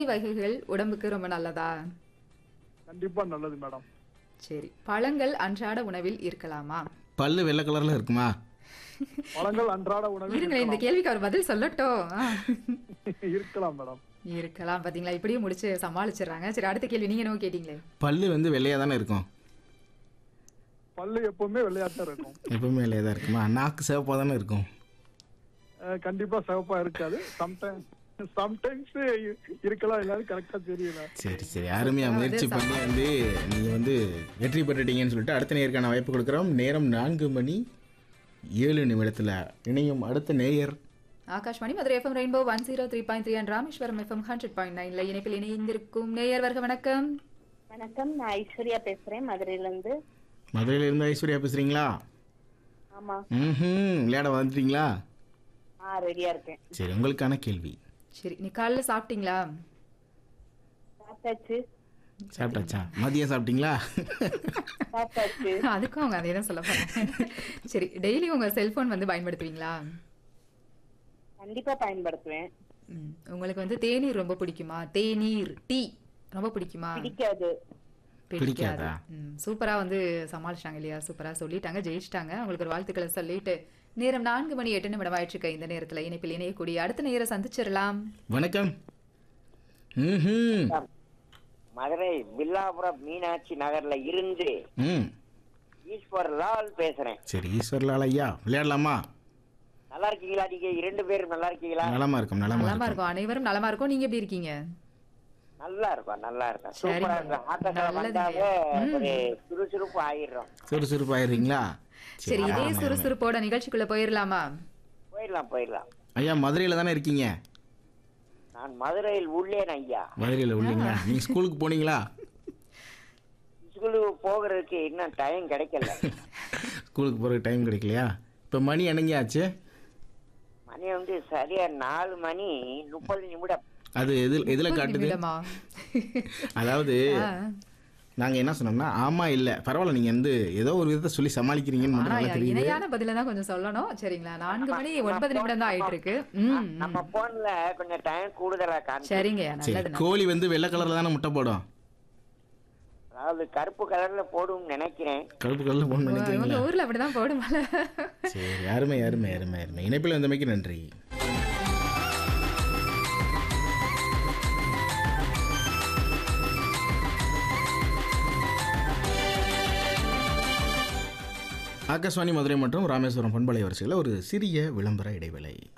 வகைகள் உடம்புக்கு ரொம்ப நல்லதா கண்டிப்பா நல்லது மேடம் சரி பழங்கள் அன்றாட உணவில் இருக்கலாமா பல்லு வெள்ளை கலர்ல இருக்குமா பழங்கள் அன்றாட உணவில் இருங்களேன் இந்த கேள்விக்கு அவர் பதில் சொல்லட்டும் ஆ. இருக்கலாம். இருக்கலாம் மேடம் இருக்கலாம் பாத்தீங்களா இப்படியே முடிச்சு சமாளிச்சிடுறாங்க சரி அடுத்த கேள்வி நீங்க என்னவோ கேட்டீங்களே பல்லு வந்து வெள்ளையா தானே இருக்கும் பல்லு எப்பவுமே விளையாட்டா இருக்கும் எப்பவுமே வெள்ளையா தான் இருக்குமா நாக்கு சிவப்பாக தானே இருக்கும் அஹ் கண்டிப்பா சிவப்பா இருக்காது சம்டைம் சம்டைம்ஸ் இருக்கலாம் எல்லாரும் கரெக்டா தெரியல சரி சரி அருமையா முயற்சி பண்ணி வந்து நீங்க வந்து வெற்றி பெற்றுட்டீங்கன்னு சொல்லிட்டு அடுத்த நேயருக்கான வாய்ப்பு கொடுக்குறோம் நேரம் நான்கு மணி ஏழு நிமிடத்துல இணையும் அடுத்த நேயர் Akashvani Madurai FM rainbow one zero three point three and Rameswaram FM hundred point நைன்ல இணைப்பில் இணைந்திருக்கும் நேயர் வர்க்க வணக்கம் வணக்கம் நான் ஐஸ்வர்யா பேசுறேன் மதுரையில இருந்து மதுரையில இருந்து ஐஸ்வர்யா பேசுறீங்களா ஆமா ம் விளையாட வந்துட்டீங்களா ஆ ரெடியா இருக்கேன் சரி உங்களுக்கான கேள்வி சரி நீ காலைல சாப்பிட்டீங்களா சாப்பிட்டாச்சு சாப்பிட்டாச்சா மதியம் சாப்பிட்டீங்களா சாப்பிட்டாச்சு அதுக்கும் அவங்க அதே தான் சொல்ல போறாங்க சரி டெய்லி உங்க செல்போன் வந்து பயன்படுத்துவீங்களா கண்டிப்பா பயன்படுத்துவேன் ம், உங்களுக்கு வந்து தேநீர் ரொம்ப பிடிக்குமா தேநீர் டீ ரொம்ப பிடிக்குமா பிடிக்காது பிடிக்காது ம், சூப்பரா வந்து சமாளிச்சிட்டாங்க இல்லையா சூப்பரா சொல்லிட்டாங்க ஜெயிச்சிட்டாங்க உங்களுக்கு ஒரு வாழ்த்துக்களை சொல்லிட்டு நேரம் நான்கு மணி எட்டு நிமிடம் ஆயிடுச்சுக்க இந்த நேரத்துல இணைப்பில் இணையக்கூடிய அடுத்த நேர சந்திச்சிடலாம் வணக்கம் ம் மதுரை பில்லாபுரம் மீனாட்சி நகர்ல இருந்து ம் ஈஸ்வர் லால் பேசுறேன் சரி ஈஸ்வர்லால் ஐயா விளையாடலாமா நல்லா இருக்கீங்களா நீங்க இரண்டு பேரும் நல்லா இருக்கீங்களா நலமா இருக்கும் நலமா நலமா இருக்கும் இருக்கும் அனைவரும் நலமா இருக்கும் நீங்க எப்படி இருக்கீங்க நல்லா இருக்கும் நல்லா இருக்கும் சரிங்க. சூப்பரா இருக்கும் ஆட்டோல நல்லதுங்க. வந்தாவே ஒரு சுறுசுறுப்பு ஆயிடுறோம் சுறுசுறுப்பு ஆயிடுறீங்களா சரி இதே சுறுசுறுப்போட நிகழ்ச்சிக்குள்ள போயிடலாமா போயிடலாம் போயிடலாம் ஐயா மதுரையில தானே இருக்கீங்க நான் மதுரையில் உள்ளேன் ஐயா மதுரையில உள்ளீங்களா நீங்க ஸ்கூலுக்கு போனீங்களா ஸ்கூலுக்கு போகிறதுக்கு இன்னும் டைம் கிடைக்கல ஸ்கூலுக்கு போறதுக்கு டைம் கிடைக்கலையா இப்போ மணி என்னங்க ஆச்சு மணி வந்து சரியா நாலு மணி முப்பது நிமிடம் அது எது எதுல முப்பது காட்டுது நிமிடமா? அதாவது ஆ. நாங்க என்ன சொன்னோம்னா ஆமா இல்ல பரவாயில்ல நீங்க வந்து ஏதோ ஒரு விதத்தை சொல்லி சமாளிக்கிறீங்கன்னு மட்டும் ஆனா நல்லா தெரியுது இணையான பதில தான் கொஞ்சம் சொல்லணும் சரிங்களா நான்கு மணி ஒன்பது நிமிடம் தான் ஆயிட்டு இருக்கு ம், ம். நம்ம போன்ல கொஞ்சம் டைம் கூடுதலா காமிச்சு சரிங்க சரி நல்லது கோழி வந்து வெள்ளை கலர்ல தானே முட்டை போடும் அதாவது கருப்பு கலர்ல போடும் நினைக்கிறேன் கருப்பு கலர்ல போடணும்னு உங்க நினைக்கிறீங்களா ஊர்ல அப்படிதான் போடுமால சரி அருமை அருமை அருமை அருமை இணைப்பில் வந்தமைக்கு நன்றி ஆகாஷ்வாணி மதுரை மற்றும் ராமேஸ்வரம் பண்பலை வரிசையில் ஒரு சிறிய விளம்பர இடைவேளை